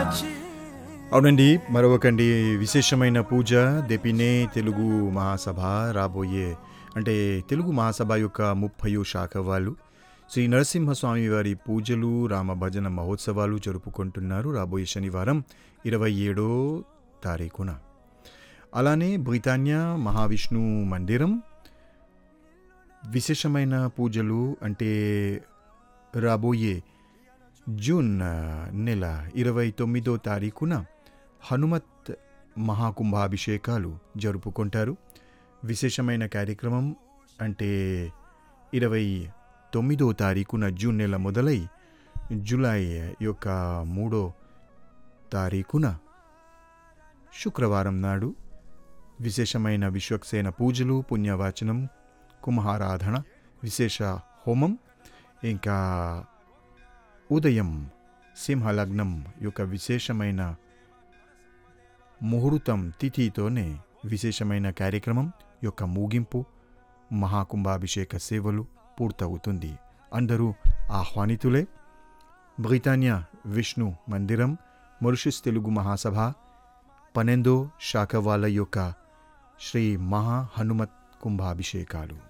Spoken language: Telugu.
అవునండి మరొకండి విశేషమైన పూజ దెపినే తెలుగు మహాసభ రాబోయే అంటే తెలుగు మహాసభ యొక్క ముప్పయో శాఖ వాళ్ళు శ్రీ నరసింహస్వామి వారి పూజలు రామ భజన మహోత్సవాలు జరుపుకుంటున్నారు రాబోయే శనివారం ఇరవై ఏడో తారీఖున అలానే బ్రిటానియా మహావిష్ణు మందిరం విశేషమైన పూజలు అంటే రాబోయే జూన్ నెల ఇరవై తొమ్మిదో తారీఖున హనుమత్ మహాకుంభాభిషేకాలు జరుపుకుంటారు విశేషమైన కార్యక్రమం అంటే ఇరవై తొమ్మిదో తారీఖున జూన్ నెల మొదలై జూలై యొక్క మూడో తారీఖున శుక్రవారం నాడు విశేషమైన విశ్వక్సేన పూజలు పుణ్యవాచనం కుంభారాధన విశేష హోమం ఇంకా ఉదయం సింహలగ్నం యొక్క విశేషమైన ముహూర్తం తిథితోనే విశేషమైన కార్యక్రమం యొక్క ముగింపు మహాకుంభాభిషేక సేవలు పూర్తవుతుంది అందరూ ఆహ్వానితులే బ్రిటానియా విష్ణు మందిరం మొరిషస్ తెలుగు మహాసభ పన్నెందో శాఖ వాళ్ళ యొక్క శ్రీ మహా హనుమత్ కుంభాభిషేకాలు